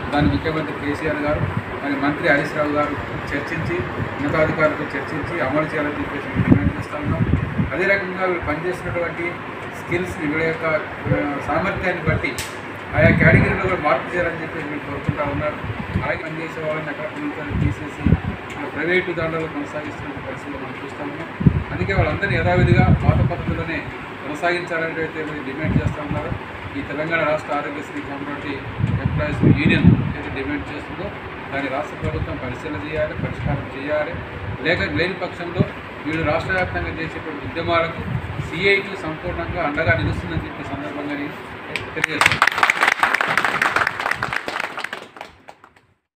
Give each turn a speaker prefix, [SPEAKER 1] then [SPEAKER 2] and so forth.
[SPEAKER 1] దాన్ని ముఖ్యమంత్రి కేసీఆర్ గారు మరి మంత్రి హరీష్ రావు గారు చర్చించి ఉన్నతాధికారులతో చర్చించి అమలు చేయాలని చెప్పేసి మేము డిమాండ్ చేస్తా ఉన్నాం అదే రకంగా వీళ్ళు పనిచేసినటువంటి స్కిల్స్ని వీళ్ళ యొక్క ఆ, సామర్థ్యాన్ని బట్టి ఆయా కేటగిరీలో కూడా మార్పు చేయాలని చెప్పి మీరు కోరుకుంటా ఉన్నారు అలాగే పనిచేసే వాళ్ళని ఎక్కడ నుంచి తీసేసి ఆ, ప్రైవేటు దాంట్లో కొనసాగిస్తున్న పరిస్థితులు మనం చూస్తా ఉన్నాం అందుకే వాళ్ళందరినీ యథావిధిగా పాత పద్ధతిలోనే కొనసాగించాలని అయితే మీరు డిమాండ్ చేస్తూ ఉన్నారు ఈ తెలంగాణ రాష్ట్ర ఆరోగ్యశ్రీ కమ్యూనిటీ ఎంప్లాయీస్ యూనియన్ ఏదైతే డిమాండ్ చేస్తుందో దాన్ని రాష్ట్ర ప్రభుత్వం పరిశీలన చేయాలి పరిష్కారం చేయాలి లేక లేని పక్షంలో వీళ్ళు రాష్ట్ర వ్యాప్తంగా చేసేటువంటి ఉద్యమాలకు సిఐటి సంపూర్ణంగా అండగా నిలుస్తుందని చెప్పి సందర్భంగా తెలియజేస్తుంది